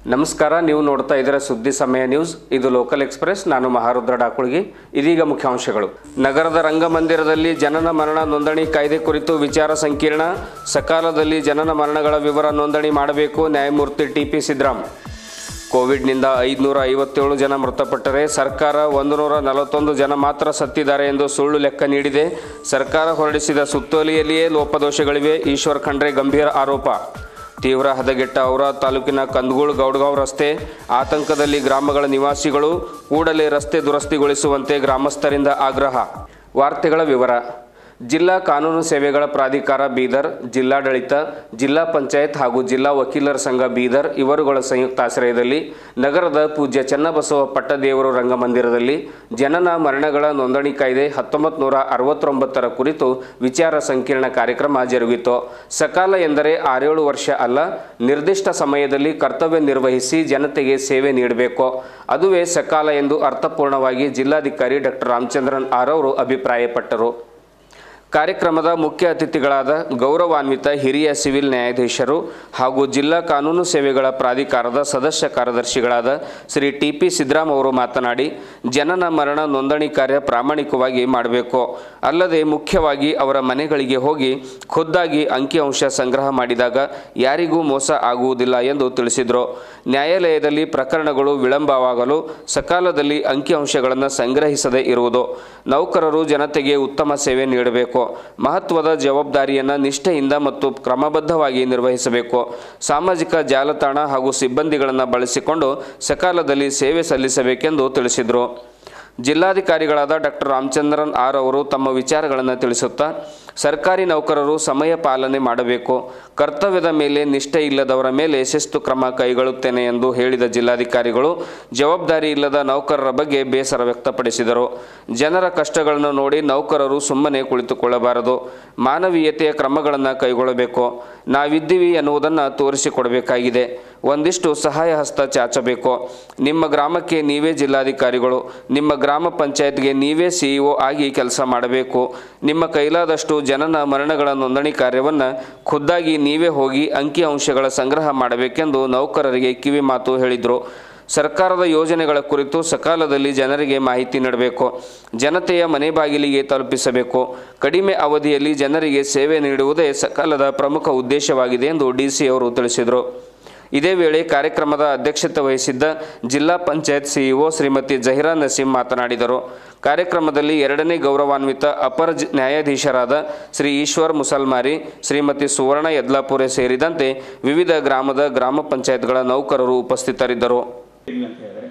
ನಮಸ್ಕಾರ ನೀವು ನೋಡ್ತಾ ಇದ್ದೀರಾ ಸುದ್ದಿ ಸಮಯ ನ್ಯೂಸ್ ಇದು ಲೋಕಲ್ ಎಕ್ಸ್ಪ್ರೆಸ್ ನಾನು ಮಹಾರುದ್ರ ಡಾಕುಳ್ಗಿ ಇದೀಗ ಮುಖ್ಯಾಂಶಗಳು ನಗರದ ರಂಗಮಂದಿರದಲ್ಲಿ ಜನನ ಮರಣ ನೋಂದಣಿ ಕಾಯ್ದೆ ಕುರಿತು ವಿಚಾರ ಸಂಕಿರಣ ಸಕಾಲದಲ್ಲಿ ಜನನ ಮರಣಗಳ ವಿವರ ನೋಂದಣಿ ಮಾಡಬೇಕು ನ್ಯಾಯಮೂರ್ತಿ ಟಿಪಿ ಸಿದ್ದರಾಮ್ ಕೋವಿಡ್ನಿಂದ ಐದುನೂರ ಐವತ್ತೇಳು ಜನ ಮೃತಪಟ್ಟರೆ ಸರ್ಕಾರ ಒಂದು ನೂರ ನಲವತ್ತೊಂದು ಜನ ಮಾತ್ರ ಸತ್ತಿದ್ದಾರೆ ಎಂದು ಸುಳ್ಳು ಲೆಕ್ಕ ನೀಡಿದೆ ಸರ್ಕಾರ ಹೊರಡಿಸಿದ ಸುತ್ತೋಲೆಯಲ್ಲಿಯೇ ಲೋಪದೋಷಗಳಿವೆ ಈಶ್ವರ್ ಖಂಡ್ರೆ ಗಂಭೀರ ಆರೋಪ ತೀವ್ರ ಹದಗೆಟ್ಟ ಔರಾ ತಾಲೂಕಿನ ಕಂದಗೂಳು ಗೌಡ್ಗಾಂವ್ ರಸ್ತೆ ಆತಂಕದಲ್ಲಿ ಗ್ರಾಮಗಳ ನಿವಾಸಿಗಳು ಕೂಡಲೇ ರಸ್ತೆ ದುರಸ್ತಿಗೊಳಿಸುವಂತೆ ಗ್ರಾಮಸ್ಥರಿಂದ ಆಗ್ರಹ ವಾರ್ತೆಗಳ ವಿವರ ಜಿಲ್ಲಾ ಕಾನೂನು ಸೇವೆಗಳ ಪ್ರಾಧಿಕಾರ ಬೀದರ್ ಜಿಲ್ಲಾಡಳಿತ ಜಿಲ್ಲಾ ಪಂಚಾಯತ್ ಹಾಗೂ ಜಿಲ್ಲಾ ವಕೀಲರ ಸಂಘ ಬೀದರ್ ಇವರುಗಳ ಸಂಯುಕ್ತಾಶ್ರಯದಲ್ಲಿ ನಗರದ ಪೂಜ್ಯ ಚನ್ನಬಸವ ಪಟ್ಟದೇವರು ರಂಗಮಂದಿರದಲ್ಲಿ ಜನನ ಮರಣಗಳ ನೋಂದಣಿ ಕಾಯ್ದೆ ಹತ್ತೊಂಬತ್ತು ನೂರ ಅರವತ್ತೊಂಬತ್ತರ ಕುರಿತು ವಿಚಾರ ಸಂಕಿರಣ ಕಾರ್ಯಕ್ರಮ ಜರುಗಿತು ಸಕಾಲ ಎಂದರೆ ಆರೇಳು ವರ್ಷ ಅಲ್ಲ ನಿರ್ದಿಷ್ಟ ಸಮಯದಲ್ಲಿ ಕರ್ತವ್ಯ ನಿರ್ವಹಿಸಿ ಜನತೆಗೆ ಸೇವೆ ನೀಡಬೇಕು ಅದುವೇ ಸಕಾಲ ಎಂದು ಅರ್ಥಪೂರ್ಣವಾಗಿ ಜಿಲ್ಲಾಧಿಕಾರಿ ಡಾಕ್ಟರ್ ರಾಮಚಂದ್ರನ್ ಆರ್ ಅವರು ಅಭಿಪ್ರಾಯಪಟ್ಟರು ಕಾರ್ಯಕ್ರಮದ ಮುಖ್ಯ ಅತಿಥಿಗಳಾದ ಗೌರವಾನ್ವಿತ ಹಿರಿಯ ಸಿವಿಲ್ ನ್ಯಾಯಾಧೀಶರು ಹಾಗೂ ಜಿಲ್ಲಾ ಕಾನೂನು ಸೇವೆಗಳ ಪ್ರಾಧಿಕಾರದ ಸದಸ್ಯ ಕಾರ್ಯದರ್ಶಿಗಳಾದ ಶ್ರೀ ಟಿ ಪಿ ಸಿದ್ದರಾಮ್ ಅವರು ಮಾತನಾಡಿ ಜನನ ಮರಣ ನೋಂದಣಿ ಕಾರ್ಯ ಪ್ರಾಮಾಣಿಕವಾಗಿ ಮಾಡಬೇಕು ಅಲ್ಲದೆ ಮುಖ್ಯವಾಗಿ ಅವರ ಮನೆಗಳಿಗೆ ಹೋಗಿ ಖುದ್ದಾಗಿ ಅಂಕಿಅಂಶ ಸಂಗ್ರಹ ಮಾಡಿದಾಗ ಯಾರಿಗೂ ಮೋಸ ಆಗುವುದಿಲ್ಲ ಎಂದು ತಿಳಿಸಿದರು ನ್ಯಾಯಾಲಯದಲ್ಲಿ ಪ್ರಕರಣಗಳು ವಿಳಂಬವಾಗಲು ಸಕಾಲದಲ್ಲಿ ಅಂಕಿಅಂಶಗಳನ್ನು ಸಂಗ್ರಹಿಸದೇ ಇರುವುದು ನೌಕರರು ಜನತೆಗೆ ಉತ್ತಮ ಸೇವೆ ನೀಡಬೇಕು ಮಹತ್ವದ ಜವಾಬ್ದಾರಿಯನ್ನು ನಿಷ್ಠೆಯಿಂದ ಮತ್ತು ಕ್ರಮಬದ್ಧವಾಗಿ ನಿರ್ವಹಿಸಬೇಕು ಸಾಮಾಜಿಕ ಜಾಲತಾಣ ಹಾಗೂ ಸಿಬ್ಬಂದಿಗಳನ್ನು ಬಳಸಿಕೊಂಡು ಸಕಾಲದಲ್ಲಿ ಸೇವೆ ಸಲ್ಲಿಸಬೇಕೆಂದು ತಿಳಿಸಿದರು ಜಿಲ್ಲಾಧಿಕಾರಿಗಳಾದ ಡಾಕ್ಟರ್ ರಾಮಚಂದ್ರನ್ ಆರ್ ಅವರು ತಮ್ಮ ವಿಚಾರಗಳನ್ನು ತಿಳಿಸುತ್ತಾ ಸರ್ಕಾರಿ ನೌಕರರು ಸಮಯ ಪಾಲನೆ ಮಾಡಬೇಕು ಕರ್ತವ್ಯದ ಮೇಲೆ ನಿಷ್ಠೆ ಇಲ್ಲದವರ ಮೇಲೆ ಶಿಸ್ತು ಕ್ರಮ ಕೈಗೊಳ್ಳುತ್ತೇನೆ ಎಂದು ಹೇಳಿದ ಜಿಲ್ಲಾಧಿಕಾರಿಗಳು ಜವಾಬ್ದಾರಿ ಇಲ್ಲದ ನೌಕರರ ಬಗ್ಗೆ ಬೇಸರ ವ್ಯಕ್ತಪಡಿಸಿದರು ಜನರ ಕಷ್ಟಗಳನ್ನು ನೋಡಿ ನೌಕರರು ಸುಮ್ಮನೆ ಕುಳಿತುಕೊಳ್ಳಬಾರದು ಮಾನವೀಯತೆಯ ಕ್ರಮಗಳನ್ನು ಕೈಗೊಳ್ಳಬೇಕು ನಾವಿದ್ದೀವಿ ಎನ್ನುವುದನ್ನು ತೋರಿಸಿಕೊಡಬೇಕಾಗಿದೆ ಒಂದಿಷ್ಟು ಸಹಾಯ ಹಸ್ತ ಚಾಚಬೇಕು ನಿಮ್ಮ ಗ್ರಾಮಕ್ಕೆ ನೀವೇ ಜಿಲ್ಲಾಧಿಕಾರಿಗಳು ನಿಮ್ಮ ಗ್ರಾಮ ಪಂಚಾಯತ್ಗೆ ನೀವೇ ಸಿಇಒ ಆಗಿ ಕೆಲಸ ಮಾಡಬೇಕು ನಿಮ್ಮ ಕೈಲಾದಷ್ಟು ಜನನ ಮರಣಗಳ ನೋಂದಣಿ ಕಾರ್ಯವನ್ನು ಖುದ್ದಾಗಿ ನೀವೇ ಹೋಗಿ ಅಂಕಿಅಂಶಗಳ ಸಂಗ್ರಹ ಮಾಡಬೇಕೆಂದು ನೌಕರರಿಗೆ ಕಿವಿ ಮಾತು ಹೇಳಿದರು ಸರ್ಕಾರದ ಯೋಜನೆಗಳ ಕುರಿತು ಸಕಾಲದಲ್ಲಿ ಜನರಿಗೆ ಮಾಹಿತಿ ನೀಡಬೇಕು ಜನತೆಯ ಮನೆ ಬಾಗಿಲಿಗೆ ತಲುಪಿಸಬೇಕು ಕಡಿಮೆ ಅವಧಿಯಲ್ಲಿ ಜನರಿಗೆ ಸೇವೆ ನೀಡುವುದೇ ಸಕಾಲದ ಪ್ರಮುಖ ಉದ್ದೇಶವಾಗಿದೆ ಎಂದು ಡಿಸಿ ಅವರು ತಿಳಿಸಿದರು ಇದೇ ವೇಳೆ ಕಾರ್ಯಕ್ರಮದ ಅಧ್ಯಕ್ಷತೆ ವಹಿಸಿದ್ದ ಜಿಲ್ಲಾ ಪಂಚಾಯತ್ ಸಿಇಒ ಶ್ರೀಮತಿ ಜಹಿರಾ ನಸೀಂ ಮಾತನಾಡಿದರು ಕಾರ್ಯಕ್ರಮದಲ್ಲಿ ಎರಡನೇ ಗೌರವಾನ್ವಿತ ಅಪರ ಜ- ನ್ಯಾಯಾಧೀಶರಾದ ಶ್ರೀ ಈಶ್ವರ್ ಮುಸಲ್ಮಾರಿ ಶ್ರೀಮತಿ ಸುವರ್ಣ ಯದ್ಲಾಪುರೆ ಸೇರಿದಂತೆ ವಿವಿಧ ಗ್ರಾಮದ ಗ್ರಾಮ ಪಂಚಾಯತ್ಗಳ ನೌಕರರು ಉಪಸ್ಥಿತರಿದ್ದರು ಇದ್ವಿ ಅಂತ ಹೇಳಿದ್ರೆ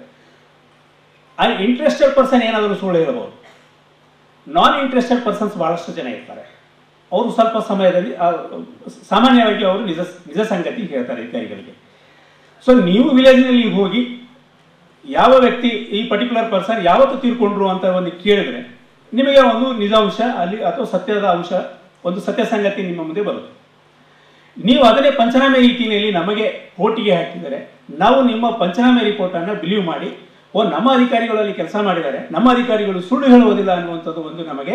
ಆ ಇಂಟ್ರೆಸ್ಟೆಡ್ ಪರ್ಸನ್ ಏನಾದರೂ ಸುಳ್ಳು ಹೇಳಬಹುದು ನಾನ್ ಇಂಟ್ರೆಸ್ಟೆಡ್ ಪರ್ಸನ್ಸ್ ಬಹಳಷ್ಟು ಜನ ಇರ್ತಾರೆ ಅವರು ಸ್ವಲ್ಪ ಸಮಯದಲ್ಲಿ ಆ, ಸಾಮಾನ್ಯವಾಗಿ ಅವರು ನಿಜ ನಿಜ ಸಂಗತಿ ಹೇಳ್ತಾರೆ ಅಧಿಕಾರಿಗಳಿಗೆ ಸೊ ನೀವು ವಿಲೇಜ್ನಲ್ಲಿ ಹೋಗಿ ಯಾವ ವ್ಯಕ್ತಿ ಈ ಪರ್ಟಿಕ್ಯುಲರ್ ಪರ್ಸನ್ ಯಾವತ್ತು ತೀರ್ಕೊಂಡ್ರು ಅಂತ ಒಂದು ಕೇಳಿದ್ರೆ ನಿಮಗೆ ಒಂದು ನಿಜಾಂಶ ಅಲ್ಲಿ ಅಥವಾ ಸತ್ಯದ ಅಂಶ ಒಂದು ಸತ್ಯ ಸಂಗತಿ ನಿಮ್ಮ ಮುಂದೆ ಬರುತ್ತೆ ನೀವು ಅದನ್ನೇ ಪಂಚನಾಮೆ ರೀತಿಯಲ್ಲಿ ನಮಗೆ ಕೋರ್ಟಿಗೆ ಹಾಕಿದರೆ ನಾವು ನಿಮ್ಮ ಪಂಚನಾಮೆ ರಿಪೋರ್ಟ್ ಅನ್ನ ಬಿಲೀವ್ ಮಾಡಿ ಓ ನಮ್ಮ ಅಧಿಕಾರಿಗಳಲ್ಲಿ ಕೆಲಸ ಮಾಡಿದ್ದಾರೆ ನಮ್ಮ ಅಧಿಕಾರಿಗಳು ಸುಳ್ಳು ಹೇಳುವುದಿಲ್ಲ ಅನ್ನುವಂಥದ್ದು ಒಂದು ನಮಗೆ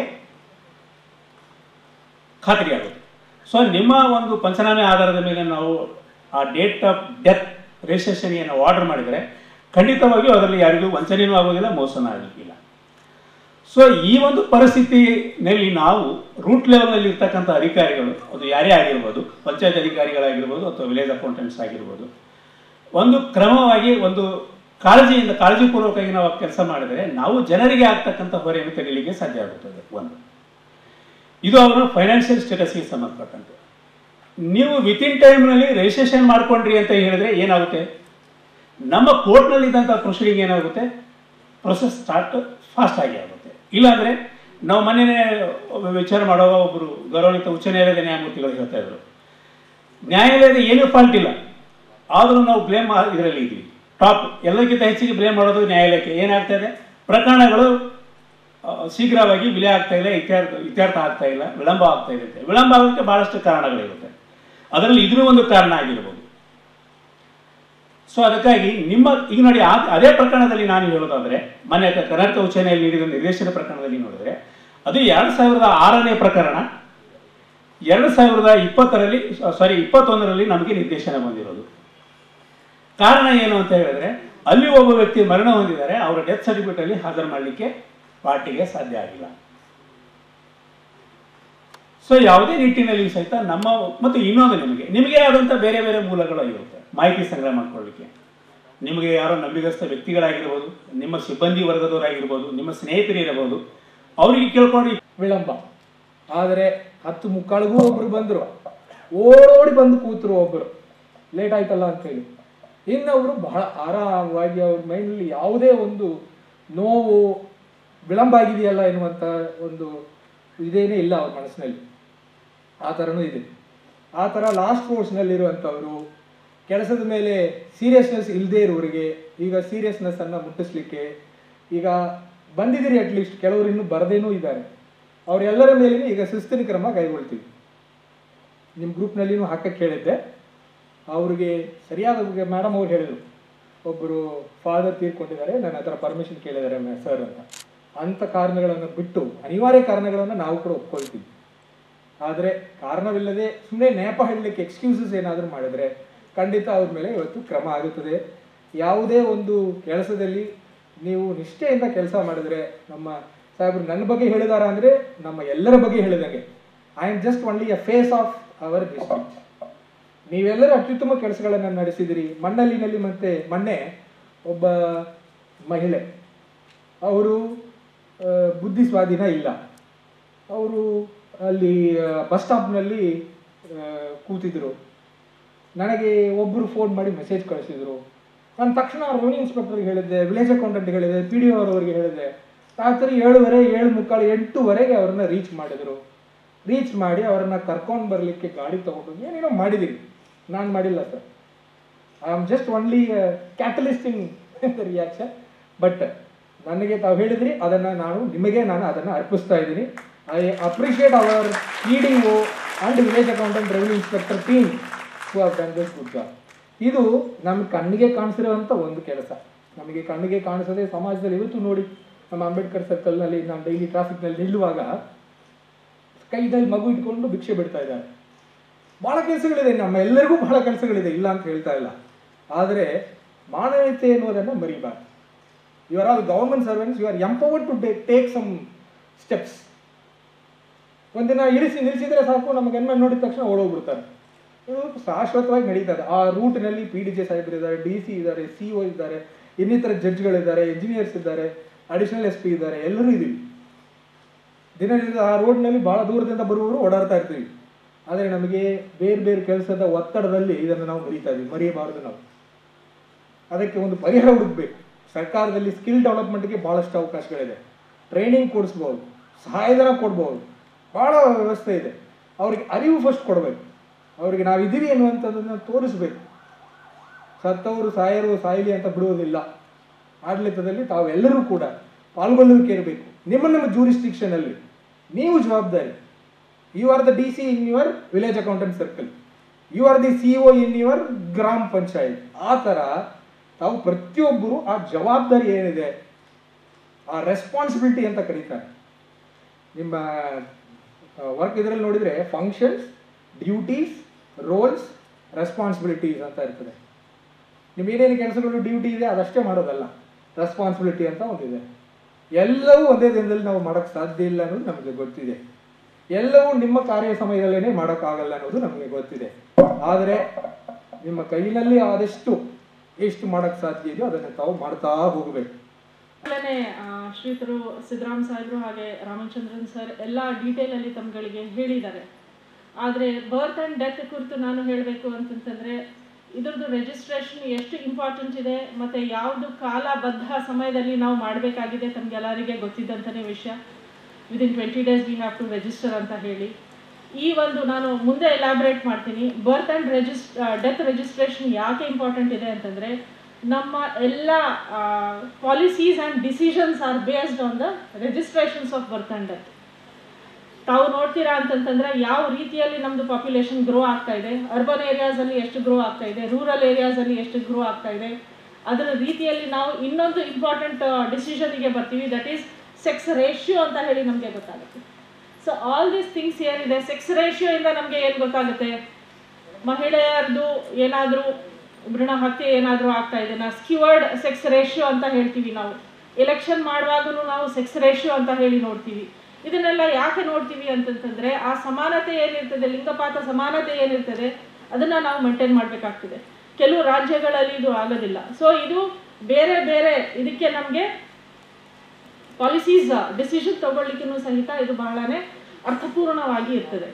ಖಾತರಿಯಾಗುತ್ತೆ ಸೊ ನಿಮ್ಮ ಒಂದು ಪಂಚನಾಮೆ ಆಧಾರದ ಮೇಲೆ ನಾವು ಆ ಡೇಟ್ ಆಫ್ ಡೆತ್ ರಿಜಿಸ್ಟ್ರೇಷನ್ ಏನು ಆರ್ಡರ್ ಮಾಡಿದರೆ ಖಂಡಿತವಾಗಿಯೂ ಅದರಲ್ಲಿ ಯಾರಿಗೂ ವಂಚನೆಯೂ ಆಗೋದಿಲ್ಲ ಮೋಸನೂ ಆಗಲಿಕ್ಕಿಲ್ಲ ಸೊ ಈ ಒಂದು ಪರಿಸ್ಥಿತಿನಲ್ಲಿ ನಾವು ರೂಟ್ ಲೆವೆಲ್ನಲ್ಲಿ ಇರ್ತಕ್ಕಂಥ ಅಧಿಕಾರಿಗಳು ಅದು ಯಾರೇ ಆಗಿರ್ಬೋದು ಪಂಚಾಯತ್ ಅಧಿಕಾರಿಗಳಾಗಿರ್ಬೋದು ಅಥವಾ ವಿಲೇಜ್ ಅಕೌಂಟೆಂಟ್ಸ್ ಆಗಿರ್ಬೋದು ಒಂದು ಕ್ರಮವಾಗಿ ಒಂದು ಕಾಳಜಿಯಿಂದ ಕಾಳಜಿಪೂರ್ವಕವಾಗಿ ನಾವು ಕೆಲಸ ಮಾಡಿದರೆ ನಾವು ಜನರಿಗೆ ಆಗ್ತಕ್ಕಂಥ ಹೊರೆಯನ್ನು ತೆಗಿಲಿಕ್ಕೆ ಸಾಧ್ಯ ಆಗುತ್ತದೆ ಒಂದು ಇದು ಅವರ ಫೈನಾನ್ಷಿಯಲ್ ಸ್ಟೇಟಸ್ಗೆ ಸಂಬಂಧಪಟ್ಟಂತೆ ನೀವು ವಿತಿನ್ ಟೈಮ್ನಲ್ಲಿ ರಿಜಿಸ್ಟ್ರೇಷನ್ ಮಾಡ್ಕೊಂಡ್ರಿ ಅಂತ ಹೇಳಿದ್ರೆ ಏನಾಗುತ್ತೆ ನಮ್ಮ ಕೋರ್ಟ್ನಲ್ಲಿ ಇದ್ದಂಥ ಪ್ರೊಸೀಡಿಂಗ್ ಏನಾಗುತ್ತೆ ಪ್ರೊಸೆಸ್ ಸ್ಟಾರ್ಟ್ ಫಾಸ್ಟ್ ಆಗಿ ಆಗುತ್ತೆ ಇಲ್ಲಾಂದ್ರೆ ನಾವು ಮೊನ್ನೆ ವಿಚಾರ ಮಾಡುವಾಗ ಒಬ್ಬರು ಗೌರವಾನ್ವಿತ ಉಚ್ಚ ನ್ಯಾಯಾಲಯದ ನ್ಯಾಯಮೂರ್ತಿಗಳು ಹೇಳ್ತಾ ಇದ್ರು ನ್ಯಾಯಾಲಯದ ಏನೂ ಫಾಲ್ಟ್ ಇಲ್ಲ ಆದರೂ ನಾವು ಬ್ಲೇಮ್ ಇದರಲ್ಲಿ ಇದ್ವಿ ಟಾಪ್ ಎಲ್ಲಕ್ಕಿಂತ ಹೆಚ್ಚಿಗೆ ಬ್ಲೇಮ್ ಮಾಡೋದು ನ್ಯಾಯಾಲಯಕ್ಕೆ ಏನಾಗ್ತಾ ಇದೆ ಪ್ರಕರಣಗಳು ಆ, ಶೀಘ್ರವಾಗಿ ವಿಲೆ ಆಗ್ತಾ ಇಲ್ಲ ಇತ್ಯರ್ಥ ಇತ್ಯರ್ಥ ಆಗ್ತಾ ಇಲ್ಲ ವಿಳಂಬ ಆಗ್ತಾ ಇರುತ್ತೆ ವಿಳಂಬ ಆಗೋಕ್ಕೆ ಬಹಳಷ್ಟು ಕಾರಣಗಳಿರುತ್ತೆ ಅದರಲ್ಲಿ ಇದೂ ಒಂದು ಕಾರಣ ಆಗಿರ್ಬೋದು ಸೊ ಅದಕ್ಕಾಗಿ ನಿಮ್ಮ ಈಗ ನೋಡಿ ಆ- ಅದೇ ಪ್ರಕರಣದಲ್ಲಿ ನಾನು ಹೇಳೋದಾದ್ರೆ ಮೊನ್ನೆ ಕ- ಕರ್ನಾಟಕ ಉಚ್ಚ ನ್ಯಾಯಾಲಯ ನೀಡಿದ ನಿರ್ದೇಶನ ಪ್ರಕರಣದಲ್ಲಿ ನೋಡಿದ್ರೆ ಅದು ಎರಡ್ ಸಾವಿರದ ಆರನೇ ಪ್ರಕರಣ ಎರಡು ಸಾವಿರದ ಇಪ್ಪತ್ತರಲ್ಲಿ ಸಾರಿ ಇಪ್ಪತ್ತೊಂದರಲ್ಲಿ ನಮಗೆ ನಿರ್ದೇಶನ ಬಂದಿರೋದು ಕಾರಣ ಏನು ಅಂತ ಹೇಳಿದ್ರೆ ಅಲ್ಲಿ ಒಬ್ಬ ವ್ಯಕ್ತಿ ಮರಣ ಹೊಂದಿದ್ದಾರೆ ಅವರ ಡೆತ್ ಸರ್ಟಿಫಿಕೇಟ್ ಅಲ್ಲಿ ಹಾಜರು ಮಾಡಲಿಕ್ಕೆ ಪಾರ್ಟಿಗೆ ಸಾಧ್ಯ ಆಗಿಲ್ಲ ಸೊ ಯಾವುದೇ ನಿಟ್ಟಿನಲ್ಲಿ ಸಹಿತ ನಮ್ಮ ಮತ್ತು ಇನ್ನೊಂದು ನಿಮಗೆ ನಿಮಗೆ ಆದಂಥ ಬೇರೆ ಬೇರೆ ಮೂಲಗಳು ಇರುತ್ತೆ ಮಾಹಿತಿ ಸಂಗ್ರಹ ಮಾಡ್ಕೊಳ್ಳಿಕ್ಕೆ ನಿಮಗೆ ಯಾರೋ ನಂಬಿಗಸ್ತ ವ್ಯಕ್ತಿಗಳಾಗಿರ್ಬೋದು ನಿಮ್ಮ ಸಿಬ್ಬಂದಿ ವರ್ಗದವರಾಗಿರ್ಬೋದು ನಿಮ್ಮ ಸ್ನೇಹಿತರು ಇರಬಹುದು ಅವರಿಗೆ ಕೇಳ್ಕೊಂಡು ವಿಳಂಬ ಆದರೆ ಹತ್ತು ಮುಕ್ಕಾಳಿಗೂ ಒಬ್ರು ಬಂದರು ಓಡೋಡಿ ಬಂದು ಕೂತರು ಒಬ್ಬರು ಲೇಟ್ ಆಯ್ತಲ್ಲ ಅಂತೇಳಿ ಇನ್ನೊಬ್ರು ಬಹಳ ಆರಾಮವಾಗಿ ಅವ್ರ ಮೈಂಡಲ್ಲಿ ಯಾವುದೇ ಒಂದು ನೋವು ವಿಳಂಬ ಆಗಿದೆಯಲ್ಲ ಎನ್ನುವಂಥ ಒಂದು ಇದೇನೇ ಇಲ್ಲ ಅವ್ರ ಮನಸ್ಸಿನಲ್ಲಿ ಆ ಥರನೂ ಇದೆ ಆ ಥರ ಲಾಸ್ಟ್ ಫೋರ್ಸ್ನಲ್ಲಿರುವಂಥವ್ರು ಕೆಲಸದ ಮೇಲೆ ಸೀರಿಯಸ್ನೆಸ್ ಇಲ್ಲದೇ ಇರೋರಿಗೆ ಈಗ ಸೀರಿಯಸ್ನೆಸ್ ಅನ್ನು ಮುಟ್ಟಿಸ್ಲಿಕ್ಕೆ ಈಗ ಬಂದಿದ್ದೀರಿ ಅಟ್ಲೀಸ್ಟ್ ಕೆಲವರು ಇನ್ನೂ ಬರದೇನೂ ಇದ್ದಾರೆ ಅವರೆಲ್ಲರ ಮೇಲೂ ಈಗ ಶಿಸ್ತಿನ ಕ್ರಮ ಕೈಗೊಳ್ತೀವಿ ನಿಮ್ಮ ಗ್ರೂಪ್ನಲ್ಲಿನೂ ಹಾಕಕ್ಕೆ ಹೇಳಿದ್ದೆ ಅವ್ರಿಗೆ ಸರಿಯಾದ ಮೇಡಮ್ ಅವ್ರು ಹೇಳಿದರು ಒಬ್ಬರು ಫಾದರ್ ತೀರ್ಕೊಂಡಿದ್ದಾರೆ ನನ್ನ ಹತ್ರ ಪರ್ಮಿಷನ್ ಕೇಳಿದ್ದಾರೆ ಸರ್ ಅಂತ ಅಂಥ ಕಾರಣಗಳನ್ನು ಬಿಟ್ಟು ಅನಿವಾರ್ಯ ಕಾರಣಗಳನ್ನು ನಾವು ಕೂಡ ಒಪ್ಕೊಳ್ತೀವಿ ಆದರೆ ಕಾರಣವಿಲ್ಲದೆ ಸುಮ್ಮನೆ ನೆಪ ಹೇಳಲಿಕ್ಕೆ ಎಕ್ಸ್ಕ್ಯೂಸಸ್ ಏನಾದರೂ ಮಾಡಿದ್ರೆ ಖಂಡಿತ ಅವ್ರ ಮೇಲೆ ಇವತ್ತು ಕ್ರಮ ಆಗುತ್ತದೆ ಯಾವುದೇ ಒಂದು ಕೆಲಸದಲ್ಲಿ ನೀವು ನಿಷ್ಠೆಯಿಂದ ಕೆಲಸ ಮಾಡಿದ್ರೆ ನಮ್ಮ ಸಾಹೇಬರು ನನ್ನ ಬಗ್ಗೆ ಹೇಳಿದಾರ ಅಂದರೆ ನಮ್ಮ ಎಲ್ಲರ ಬಗ್ಗೆ ಹೇಳಿದಂಗೆ I am just only a face of our district ನೀವೆಲ್ಲರೂ ಅತ್ಯುತ್ತಮ ಕೆಲಸಗಳನ್ನು ನಡೆಸಿದಿರಿ ಮಣ್ಣಲ್ಲಿನಲ್ಲಿ ಮತ್ತೆ ಮೊನ್ನೆ ಒಬ್ಬ ಮಹಿಳೆ ಅವರು ಆ, ಬುದ್ಧಿ ಸ್ವಾಧೀನ ಇಲ್ಲ ಅವರು ಅಲ್ಲಿ ಬಸ್ ಸ್ಟಾಪ್ನಲ್ಲಿ ಕೂತಿದ್ರು ನನಗೆ ಒಬ್ಬರು ಫೋನ್ ಮಾಡಿ ಮೆಸೇಜ್ ಕಳಿಸಿದ್ರು ನಾನು ತಕ್ಷಣ ರೆವಿನ್ಯೂ ಇನ್ಸ್ಪೆಕ್ಟರ್ಗೆ ಹೇಳಿದ್ದೆ ವಿಲೇಜ್ ಅಕೌಂಟೆಂಟ್ಗೆ ಹೇಳಿದೆ ಪಿ ಡಿ ಅವರವರಿಗೆ ಹೇಳಿದೆ ರಾತ್ರಿ ಏಳುವರೆ ಏಳು ಮುಕ್ಕಾಲು ಎಂಟುವರೆಗೆ ಅವ್ರನ್ನ ರೀಚ್ ಮಾಡಿದರು ರೀಚ್ ಮಾಡಿ ಅವರನ್ನ ಕರ್ಕೊಂಡು ಬರಲಿಕ್ಕೆ ಗಾಡಿ ತಗೊಂಡು ಏನೇನೋ ಮಾಡಿದ್ದೀವಿ ನಾನು ಮಾಡಿಲ್ಲ sir I am just only catalyst in reaction but ನನಗೆ ತಾವು ಹೇಳಿದ್ರಿ ಅದನ್ನು ನಾನು ನಿಮಗೆ ನಾನು ಅದನ್ನು ಅರ್ಪಿಸ್ತಾ ಇದ್ದೀನಿ I appreciate our E D O and village accountant revenue inspector team who have done this good job ಇದು ನಮ್ಮ ಕಣ್ಣಿಗೆ ಕಾಣಿಸಿರುವಂಥ ಒಂದು ಕೆಲಸ ನಮಗೆ ಕಣ್ಣಿಗೆ ಕಾಣಿಸದೆ ಸಮಾಜದಲ್ಲಿ ಇವತ್ತು ನೋಡಿ ನಮ್ಮ ಅಂಬೇಡ್ಕರ್ ಸರ್ಕಲ್ನಲ್ಲಿ ನಾನು ಡೈಲಿ ಟ್ರಾಫಿಕ್ನಲ್ಲಿ ನಿಲ್ಲುವಾಗ ಕೈದಲ್ಲಿ ಮಗು ಇಟ್ಕೊಂಡು ಭಿಕ್ಷೆ ಬಿಡ್ತಾ ಇದ್ದಾರೆ ಬಹಳ ಕೆಲಸಗಳಿದೆ ನಮ್ಮ ಎಲ್ಲರಿಗೂ ಬಹಳ ಕೆಲಸಗಳಿದೆ ಇಲ್ಲ ಅಂತ ಹೇಳ್ತಾ ಇಲ್ಲ ಆದರೆ ಮಾನವೀಯತೆ ಎನ್ನುವುದನ್ನು ಮರಿಬಾರ್ದು you are all government servants you are empowered to take some steps ಒಂದಿನ ಇಳಿಸಿ ನಿಲ್ಲಿಸಿದ್ರೆ ಸಾಕು ನಮ್ಮ ಗನ್ಮೆಂಟ್ ನೋಡಿದ ತಕ್ಷಣ ಓಡೋಗ್ಬಿಡ್ತಾರೆ ಇದು ಶಾಶ್ವತವಾಗಿ ನಡೀತದೆ ಆ ರೂಟ್ನಲ್ಲಿ ಪಿ ಡಿ ಜೆ ಸಾಹೇಬರು ಇದ್ದಾರೆ ಡಿ ಸಿ ಇದ್ದಾರೆ ಸಿ ಒ ಇದ್ದಾರೆ ಇನ್ನಿತರ ಜಡ್ಜ್ಗಳಿದ್ದಾರೆ ಇಂಜಿನಿಯರ್ಸ್ ಇದ್ದಾರೆ ಅಡಿಷನಲ್ ಎಸ್ ಪಿ ಇದ್ದಾರೆ ಎಲ್ಲರೂ ಇದ್ದೀವಿ ದಿನದಿಂದ ಆ ರೋಡ್ನಲ್ಲಿ ಬಹಳ ದೂರದಿಂದ ಬರುವವರು ಓಡಾಡ್ತಾ ಇರ್ತೀವಿ ಆದರೆ ನಮಗೆ ಬೇರೆ ಬೇರೆ ಕೆಲಸದ ಒತ್ತಡದಲ್ಲಿ ಇದನ್ನು ನಾವು ಮರೀತಾ ಇದ್ದೀವಿ ಮರೆಯಬಾರದು ನಾವು ಅದಕ್ಕೆ ಒಂದು ಪರಿಹಾರ ಹುಡುಕ್ಬೇಕು ಸರ್ಕಾರದಲ್ಲಿ ಸ್ಕಿಲ್ ಡೆವಲಪ್ಮೆಂಟ್ಗೆ ಭಾಳಷ್ಟು ಅವಕಾಶಗಳಿದೆ ಟ್ರೈನಿಂಗ್ ಕೊಡಿಸ್ಬೋದು ಸಹಾಯಧನ ಕೊಡ್ಬೋದು ಭಾಳ ವ್ಯವಸ್ಥೆ ಇದೆ ಅವ್ರಿಗೆ ಅರಿವು ಫಸ್ಟ್ ಕೊಡಬೇಕು ಅವರಿಗೆ ನಾವು ಇದ್ದೀವಿ ಅನ್ನುವಂಥದ್ದನ್ನು ತೋರಿಸ್ಬೇಕು ಸತ್ತವರು ಸಾಯರು ಸಾಯಲಿ ಅಂತ ಬಿಡುವುದಿಲ್ಲ ಆಡಳಿತದಲ್ಲಿ ತಾವೆಲ್ಲರೂ ಕೂಡ ಪಾಲ್ಗೊಳ್ಳುವಿಕೆ ಇರಬೇಕು ನಿಮ್ಮ ನಿಮ್ಮ jurisdiction ಅಲ್ಲಿ ನೀವು ಜವಾಬ್ದಾರಿ you are the D C in your village accountant circle you are the C O in your ಗ್ರಾಮ ಪಂಚಾಯತ್ ಆ ಥರ ತಾವು ಪ್ರತಿಯೊಬ್ಬರು ಆ ಜವಾಬ್ದಾರಿ ಏನಿದೆ ಆ ರೆಸ್ಪಾನ್ಸಿಬಿಲಿಟಿ ಅಂತ ಕರೀತಾರೆ ನಿಮ್ಮ ವರ್ಕ್ ಇದರಲ್ಲಿ ನೋಡಿದರೆ ಫಂಕ್ಷನ್ಸ್ ಡ್ಯೂಟೀಸ್ ರೋಲ್ಸ್ ರೆಸ್ಪಾನ್ಸಿಬಿಲಿಟೀಸ್ ಅಂತ ಇರ್ತದೆ ನಿಮ್ಗೆ ಏನೇನು ಕೆಲಸಗಳು ಡ್ಯೂಟಿ ಇದೆ ಅದಷ್ಟೇ ಮಾಡೋದಲ್ಲ ರೆಸ್ಪಾನ್ಸಿಬಿಲಿಟಿ ಅಂತ ಒಂದಿದೆ ಎಲ್ಲವೂ ಒಂದೇ ದಿನದಲ್ಲಿ ನಾವು ಮಾಡೋಕ್ಕೆ ಸಾಧ್ಯ ಇಲ್ಲ ಅನ್ನೋದು ನಮಗೆ ಗೊತ್ತಿದೆ ಎಲ್ಲವೂ ನಿಮ್ಮ ಕಾರ್ಯ ಸಮಯದಲ್ಲೇ ಮಾಡೋಕ್ಕಾಗಲ್ಲ ಅನ್ನೋದು ನಮಗೆ ಗೊತ್ತಿದೆ ಆದರೆ ನಿಮ್ಮ ಕೈನಲ್ಲಿ ಆದಷ್ಟು ಎಷ್ಟು ಮಾಡೋಕ್ಕೆ ಸಾಧ್ಯ ಇದೆಯೋ ಅದನ್ನು ತಾವು ಮಾಡ್ತಾ ಹೋಗಬೇಕು ಆಮೇಲೆ ಶ್ರೀತರು ಸಿದ್ದರಾಮ್ ಸಾಹೇಬರು ಹಾಗೆ ರಾಮಚಂದ್ರನ್ ಸರ್ ಎಲ್ಲ ಡೀಟೇಲ್ ಅಲ್ಲಿ ತಮ್ಗಳಿಗೆ ಹೇಳಿದ್ದಾರೆ ಆದರೆ ಬರ್ತ್ ಆ್ಯಂಡ್ ಡೆತ್ ಕುರಿತು ನಾನು ಹೇಳಬೇಕು ಅಂತಂತಂದ್ರೆ ಇದ್ರದ್ದು ರಿಜಿಸ್ಟ್ರೇಷನ್ ಎಷ್ಟು ಇಂಪಾರ್ಟೆಂಟ್ ಇದೆ ಮತ್ತೆ ಯಾವುದು ಕಾಲಬದ್ಧ ಸಮಯದಲ್ಲಿ ನಾವು ಮಾಡಬೇಕಾಗಿದೆ ತಮ್ಗೆಲ್ಲರಿಗೆ ಗೊತ್ತಿದ್ದಂಥನೇ ವಿಷಯ within twenty days we have to register ಅಂತ ಹೇಳಿ ಈ ಒಂದು ನಾನು ಮುಂದೆ ಎಲಾಬ್ರೇಟ್ ಮಾಡ್ತೀನಿ ಬರ್ತ್ ಆ್ಯಂಡ್ ರಿಜಿಸ್ ಡೆತ್ ರಿಜಿಸ್ಟ್ರೇಷನ್ ಯಾಕೆ ಇಂಪಾರ್ಟೆಂಟ್ ಇದೆ ಅಂತಂದರೆ ನಮ್ಮ ಎಲ್ಲ policies and decisions are based on the registrations of birth and death ತಾವು ನೋಡ್ತೀರಾ ಅಂತಂತಂದ್ರೆ ಯಾವ ರೀತಿಯಲ್ಲಿ ನಮ್ಮದು ಪಾಪ್ಯುಲೇಷನ್ ಗ್ರೋ ಆಗ್ತಾ ಇದೆ ಅರ್ಬನ್ ಏರಿಯಾಸಲ್ಲಿ ಎಷ್ಟು ಗ್ರೋ ಆಗ್ತಾ ಇದೆ ರೂರಲ್ ಏರಿಯಾಸಲ್ಲಿ ಎಷ್ಟು ಗ್ರೋ ಆಗ್ತಾ ಇದೆ ಅದರ ರೀತಿಯಲ್ಲಿ ನಾವು ಇನ್ನೊಂದು ಇಂಪಾರ್ಟೆಂಟ್ ಡಿಸಿಷನ್ಗೆ ಬರ್ತೀವಿ ದಟ್ ಈಸ್ ಸೆಕ್ಸ್ ರೇಷಿಯೋ ಅಂತ ಹೇಳಿ ನಮಗೆ ಗೊತ್ತಾಗುತ್ತೆ ಸೊ ಆಲ್ ದೀಸ್ ಥಿಂಗ್ಸ್ ಏನಿದೆ ಸೆಕ್ಸ್ ರೇಷಿಯೋ ಇಂದ ನಮಗೆ ಏನು ಗೊತ್ತಾಗುತ್ತೆ ಮಹಿಳೆಯರದು ಏನಾದರೂ ಭ್ರೂಣ ಹತ್ಯೆ ಏನಾದರೂ ಆಗ್ತಾ ಇದೆನಾ ಸ್ಕ್ಯೂರ್ಡ್ ಸೆಕ್ಸ್ ರೇಷಿಯೋ ಅಂತ ಹೇಳ್ತೀವಿ ನಾವು ಎಲೆಕ್ಷನ್ ಮಾಡುವಾಗಲೂ ನಾವು ಸೆಕ್ಸ್ ರೇಷಿಯೋ ಅಂತ ಹೇಳಿ ನೋಡ್ತೀವಿ ಇದನ್ನೆಲ್ಲ ಯಾಕೆ ನೋಡ್ತೀವಿ ಅಂತಂತಂದ್ರೆ ಆ ಸಮಾನತೆ ಏನಿರ್ತದೆ ಲಿಂಗಪಾತ ಸಮಾನತೆ ಏನಿರ್ತದೆ ಅದನ್ನ ನಾವು ಮೇಂಟೈನ್ ಮಾಡಬೇಕಾಗ್ತದೆ ಕೆಲವು ರಾಜ್ಯಗಳಲ್ಲಿ ಇದು ಆಗೋದಿಲ್ಲ ಸೊ ಇದು ಬೇರೆ ಬೇರೆ ಇದಕ್ಕೆ ನಮಗೆ ಪಾಲಿಸೀಸ್ ಡಿಸಿಷನ್ ತಗೊಳ್ಲಿಕ್ಕೂ ಸಹಿತ ಇದು ಬಹಳನೇ ಅರ್ಥಪೂರ್ಣವಾಗಿ ಇರ್ತದೆ